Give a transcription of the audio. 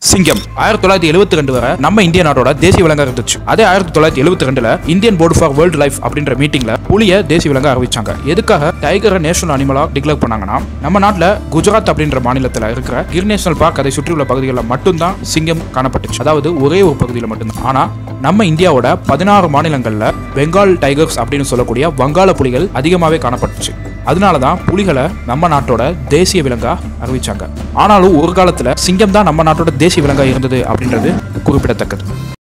சிங்கம் ஆயிரத்தி தொள்ளாயிரத்தி எழுபத்தி ரெண்டு வரை நம்ம இந்திய நாட்டோட தேசிய விலங்கா இருந்துச்சு அதே ஆயிரத்தி தொள்ளாயிரத்தி எழுபத்தி ரெண்டுல Indian board for world life அப்படின்ற மீட்டிங்ல புலிய தேசிய விலங்கா அறிவிச்சாங்க எதுக்காக டைகரை நேஷனல் அனிமலா டிக்ளேர் பண்ணாங்கன்னா நம்ம நாட்டுல குஜராத் அப்படின்ற மாநிலத்துல இருக்கிற கிர் நேஷனல் பார்க் அதை சுற்றியுள்ள பகுதிகளில் மட்டும்தான் சிங்கம் காணப்பட்டுச்சு அதாவது ஒரே ஒரு பகுதியில் மட்டும்தான் ஆனா நம்ம இந்தியாவோட பதினாறு மாநிலங்கள்ல பெங்கால் டைகர்ஸ் அப்படின்னு சொல்லக்கூடிய வங்காள புலிகள் அதிகமாகவே காணப்பட்டுச்சு அதனால தான் புலிகளை நம்ம நாட்டோட தேசிய விலங்கா அறிவிச்சாங்க ஆனாலும் ஒரு காலத்துல சிங்கம் தான் நம்ம நாட்டோட தேசிய விலங்கா இருந்தது அப்படின்றது குறிப்பிடத்தக்கது